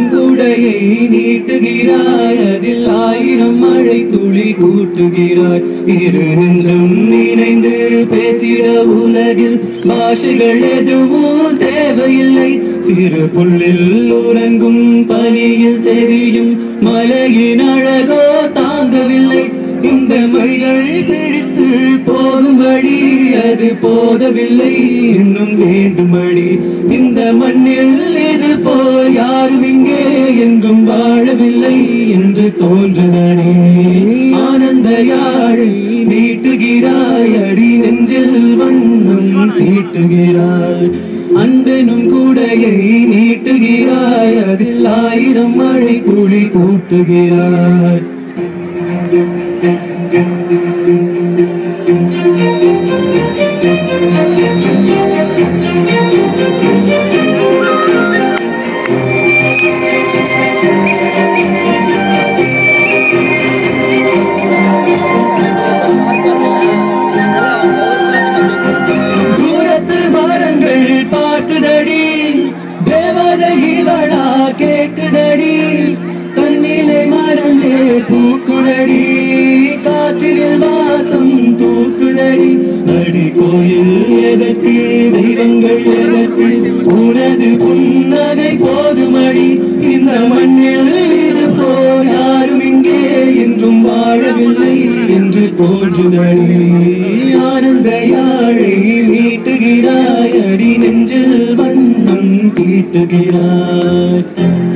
அன்பெனும் கூடையை நீட்டுகிறாய் அதில் ஆயிரம் மழை துளி கூட்டுகிறாய் இரு நெஞ்சம் இணைந்து பேசிட உலகில் பாஷைகள் எதுவும் தேவையில்லை சிறு புல்லில் உறங்கும் பனியில் தெரியும் மலையின் அழகோ தாங்கவில்லை இந்த மொழிகள் பிடித்து போகும்படி அது போதவில்லை இன்னும் வேண்டும்படி இந்த மண்ணில் இது போல் யாரும் இங்கே என்றும் வாழவில்லை என்று தோன்றுதனே ஆனந்த யாழை மீட்டுகிறாய் அடி நெஞ்சில் வண்ணம் தீட்டுகிறாய் அன்பெனும் கூடையை நீட்டுகிறாய் அதில் ஆயிரம் மழை துளி கூட்டுகிறாய் தூரத்து மரங்கள் பார்க்குதடி தேவதை இவளா கேட்குதடி தண்ணிலை மறந்தே பூக்குதடி காற்றினில் வாசம் தூக்குதடி அடி கோயில் எதற்கு தெய்வங்கள் எதற்கு உனது புன்னகை போதுமடி இந்த மண்ணில் இது போல் யாரும் இங்கே என்றும் வாழவில்லை என்று தோன்றுதடி ஆனந்த யாழை மீட்டுகிறாய் அடி நெஞ்சில் வண்ணம் தீட்டுகிறாய்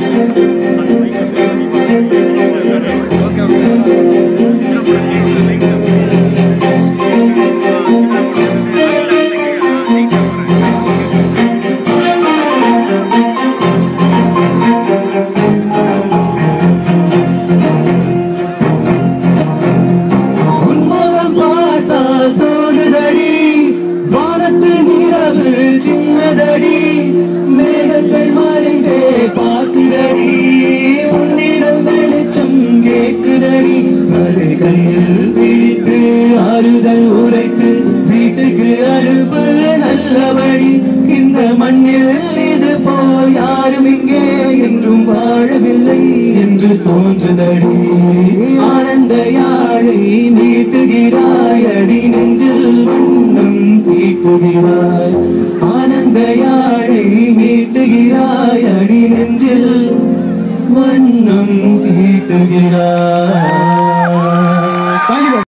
உன்முகம் பார்த்தால் தோணுதடி வானத்து நிலவு சின்னதடி மேகங்கள் மறைந்தே பார்க்குதடி உன்னிடம் வெளிச்சம் கேட்குதடி அதை கையில் பிடித்து ஆறுதல் உரைத்து வீட்டுக்கு அனுப்பு நல்லபடி இந்த மண்ணில் இது போல் யாரும் இங்கே என்றும் வாழவில்லை என்று தோன்றுதடி ஆனந்த யாழை நீட்டுகிறாய் அடி நெஞ்சில் வண்ணம் தீட்டுகிறாய் ஆனந்த யாழை மீட்டுகிறாய் அடி நெஞ்சில் வண்ணம் தீட்டுகிறாய்